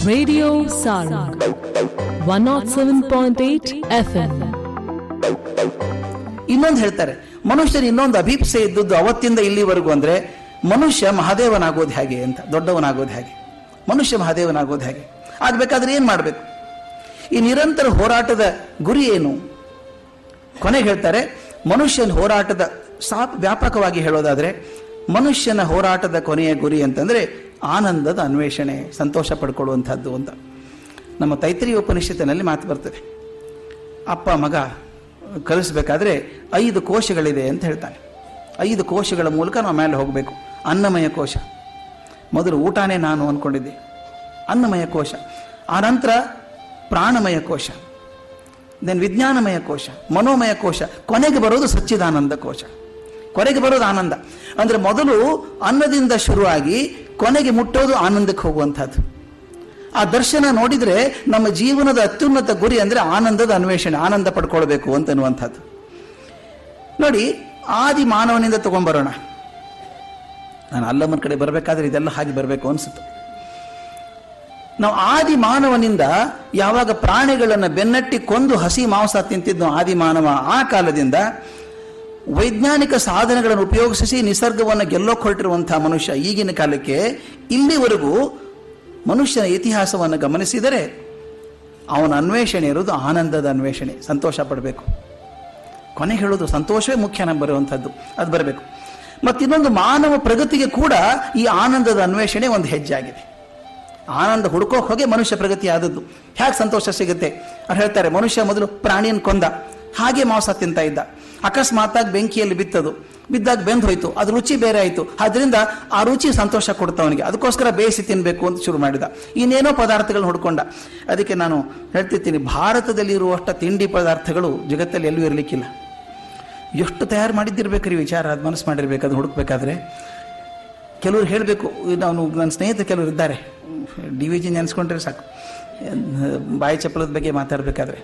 Radio Sarang 107.8 FM. ಇನ್ನೊಂದು ಹೇಳ್ತಾರೆ ಮನುಷ್ಯನ ಇನ್ನೊಂದು ಅಭೀಪ್ಸೆ ಇದ್ದದ್ದು ಅವತ್ತಿಂದ ಇಲ್ಲಿವರೆಗೂ ಅಂದ್ರೆ ಮನುಷ್ಯ ಮಹಾದೇವನಾಗೋದು ಹೇಗೆ ಅಂತ ದೊಡ್ಡವನಾಗೋದು ಹೇಗೆ ಮನುಷ್ಯ ಮಹಾದೇವನಾಗೋದು ಹೇಗೆ ಆಗ್ಬೇಕಾದ್ರೆ ಏನ್ ಮಾಡಬೇಕು ಈ ನಿರಂತರ ಹೋರಾಟದ ಗುರಿ ಏನು ಕೊನೆಗೆ ಹೇಳ್ತಾರೆ ಮನುಷ್ಯನ ಹೋರಾಟದ ಸಾ ವ್ಯಾಪಕವಾಗಿ ಹೇಳೋದಾದ್ರೆ ಮನುಷ್ಯನ ಹೋರಾಟದ ಕೊನೆಯ ಗುರಿ ಅಂತಂದ್ರೆ ಆನಂದದ ಅನ್ವೇಷಣೆ ಸಂತೋಷ ಪಡ್ಕೊಳ್ಳುವಂಥದ್ದು ಅಂತ ನಮ್ಮ ತೈತ್ರಿ ಉಪನಿಷತ್ತಿನಲ್ಲಿ ಮಾತು ಬರ್ತದೆ ಅಪ್ಪ ಮಗ ಕಲಿಸ್ಬೇಕಾದ್ರೆ ಐದು ಕೋಶಗಳಿದೆ ಅಂತ ಹೇಳ್ತಾನೆ ಐದು ಕೋಶಗಳ ಮೂಲಕ ನಾವು ಮೇಲೆ ಹೋಗಬೇಕು ಅನ್ನಮಯ ಕೋಶ ಮೊದಲು ಊಟನೇ ನಾನು ಅಂದ್ಕೊಂಡಿದ್ದೆ ಅನ್ನಮಯ ಕೋಶ ಆನಂತರ ಪ್ರಾಣಮಯ ಕೋಶ ದೆನ್ ವಿಜ್ಞಾನಮಯ ಕೋಶ ಮನೋಮಯ ಕೋಶ ಕೊನೆಗೆ ಬರೋದು ಸಚ್ಚಿದಾನಂದ ಕೋಶ ಕೊನೆಗೆ ಬರೋದು ಆನಂದ ಅಂದ್ರೆ ಮೊದಲು ಅನ್ನದಿಂದ ಶುರುವಾಗಿ ಕೊನೆಗೆ ಮುಟ್ಟೋದು ಆನಂದಕ್ಕೆ ಹೋಗುವಂಥದ್ದು ಆ ದರ್ಶನ ನೋಡಿದ್ರೆ ನಮ್ಮ ಜೀವನದ ಅತ್ಯುನ್ನತ ಗುರಿ ಅಂದ್ರೆ ಆನಂದದ ಅನ್ವೇಷಣೆ ಆನಂದ ಪಡ್ಕೊಳ್ಬೇಕು ಅಂತನ್ನುವಂಥದ್ದು ನೋಡಿ ಆದಿ ಮಾನವನಿಂದ ತಗೊಂಡ್ಬರೋಣ ನಾನು ಅಲ್ಲಮ್ಮನ ಕಡೆ ಬರಬೇಕಾದ್ರೆ ಇದೆಲ್ಲ ಹಾಗೆ ಬರಬೇಕು ಅನ್ಸುತ್ತೆ ನಾವು ಆದಿ ಮಾನವನಿಂದ ಯಾವಾಗ ಪ್ರಾಣಿಗಳನ್ನು ಬೆನ್ನಟ್ಟಿ ಕೊಂದು ಹಸಿ ಮಾಂಸ ತಿಂತಿದ್ನು ಆದಿ ಮಾನವ ಆ ಕಾಲದಿಂದ ವೈಜ್ಞಾನಿಕ ಸಾಧನಗಳನ್ನು ಉಪಯೋಗಿಸಿ ನಿಸರ್ಗವನ್ನು ಗೆಲ್ಲೋಕ್ ಹೊರಟಿರುವಂತಹ ಮನುಷ್ಯ ಈಗಿನ ಕಾಲಕ್ಕೆ ಇಲ್ಲಿವರೆಗೂ ಮನುಷ್ಯನ ಇತಿಹಾಸವನ್ನು ಗಮನಿಸಿದರೆ ಅವನ ಅನ್ವೇಷಣೆ ಇರೋದು ಆನಂದದ ಅನ್ವೇಷಣೆ ಸಂತೋಷ ಪಡಬೇಕು ಕೊನೆ ಹೇಳೋದು ಸಂತೋಷವೇ ಮುಖ್ಯ ನಮ್ಗೆ ಬರುವಂಥದ್ದು ಅದು ಬರಬೇಕು ಮತ್ತು ಇನ್ನೊಂದು ಮಾನವ ಪ್ರಗತಿಗೆ ಕೂಡ ಈ ಆನಂದದ ಅನ್ವೇಷಣೆ ಒಂದು ಹೆಜ್ಜೆ ಆಗಿದೆ ಆನಂದ ಹುಡ್ಕೋಕ್ ಹೋಗಿ ಮನುಷ್ಯ ಪ್ರಗತಿ ಆದದ್ದು ಹೇಗೆ ಸಂತೋಷ ಸಿಗುತ್ತೆ ಅವ್ರು ಹೇಳ್ತಾರೆ ಮನುಷ್ಯ ಮೊದಲು ಪ್ರಾಣಿಯನ್ನು ಕೊಂದ ಹಾಗೆ ಮಾಂಸ ತಿಂತ ಇದ್ದ ಅಕಸ್ಮಾತಾಗಿ ಬೆಂಕಿಯಲ್ಲಿ ಬಿತ್ತದು ಬಿದ್ದಾಗ ಬೆಂದ್ ಹೋಯ್ತು ಅದು ರುಚಿ ಬೇರೆ ಆಯ್ತು ಆದ್ರಿಂದ ಆ ರುಚಿ ಸಂತೋಷ ಕೊಡ್ತವನಿಗೆ ಅದಕ್ಕೋಸ್ಕರ ಬೇಯಿಸಿ ತಿನ್ಬೇಕು ಅಂತ ಶುರು ಮಾಡಿದ ಇನ್ನೇನೋ ಪದಾರ್ಥಗಳನ್ನ ಹುಡ್ಕೊಂಡ ಅದಕ್ಕೆ ನಾನು ಹೇಳ್ತಿರ್ತೀನಿ ಭಾರತದಲ್ಲಿ ಇರುವಷ್ಟ ತಿಂಡಿ ಪದಾರ್ಥಗಳು ಜಗತ್ತಲ್ಲಿ ಎಲ್ಲೂ ಇರಲಿಕ್ಕಿಲ್ಲ ಎಷ್ಟು ತಯಾರು ಮಾಡಿದ್ದಿರ್ಬೇಕ್ರಿ ವಿಚಾರ ಅದು ಮನಸ್ಸು ಮಾಡಿರ್ಬೇಕು ಅದು ಹುಡುಕ್ಬೇಕಾದ್ರೆ ಕೆಲವರು ಹೇಳಬೇಕು ನಾನು ನನ್ನ ಸ್ನೇಹಿತರು ಕೆಲವರು ಇದ್ದಾರೆ ಡಿ ವಿ ಜಿ ನೆನೆಸ್ಕೊಂಡ್ರೆ ಸಾಕು ಬಾಯಿ ಚಪ್ಪಲದ ಬಗ್ಗೆ ಮಾತಾಡಬೇಕಾದ್ರೆ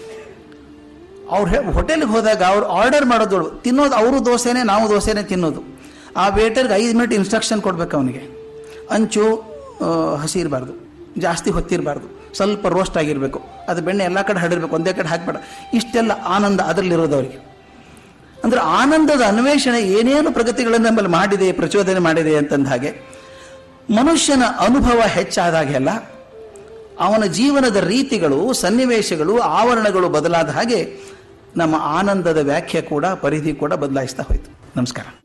ಅವ್ರು ಹೇ ಹೋಟೆಲ್ಗೆ ಹೋದಾಗ ಅವ್ರು ಆರ್ಡರ್ ಮಾಡೋದು ತಿನ್ನೋದು ಅವರು ದೋಸೆನೇ ನಾವು ದೋಸೆನೇ ತಿನ್ನೋದು ಆ ವೇಟರ್ಗೆ ಐದು ಮಿನಿಟ್ ಇನ್ಸ್ಟ್ರಕ್ಷನ್ ಕೊಡ್ಬೇಕು ಅವನಿಗೆ ಅಂಚು ಆ, ಹಸಿ ಇರಬಾರ್ದು ಜಾಸ್ತಿ ಹೊತ್ತಿರಬಾರ್ದು ಸ್ವಲ್ಪ ರೋಸ್ಟ್ ಆಗಿರಬೇಕು ಅದು ಬೆಣ್ಣೆ ಎಲ್ಲ ಕಡೆ ಹಡಿರ್ಬೇಕು ಒಂದೇ ಕಡೆ ಹಾಕ್ಬೇಡ ಇಷ್ಟೆಲ್ಲ ಆನಂದ ಅದರಲ್ಲಿರೋದು ಅವರಿಗೆ ಅಂದ್ರೆ ಆನಂದದ ಅನ್ವೇಷಣೆ ಏನೇನು ಪ್ರಗತಿಗಳನ್ನು ನಮ್ಮಲ್ಲಿ ಮಾಡಿದೆ ಪ್ರಚೋದನೆ ಮಾಡಿದೆ ಅಂತಂದ ಹಾಗೆ ಮನುಷ್ಯನ ಅನುಭವ ಹೆಚ್ಚಾದಾಗೆಲ್ಲ ಅವನ ಜೀವನದ ರೀತಿಗಳು ಸನ್ನಿವೇಶಗಳು ಆವರಣಗಳು ಬದಲಾದ ಹಾಗೆ ನಮ್ಮ ಆನಂದದ ವ್ಯಾಖ್ಯೆ ಕೂಡ ಪರಿಧಿ ಕೂಡ ಬದಲಾಯಿಸ್ತಾ ಹೋಯಿತು ನಮಸ್ಕಾರ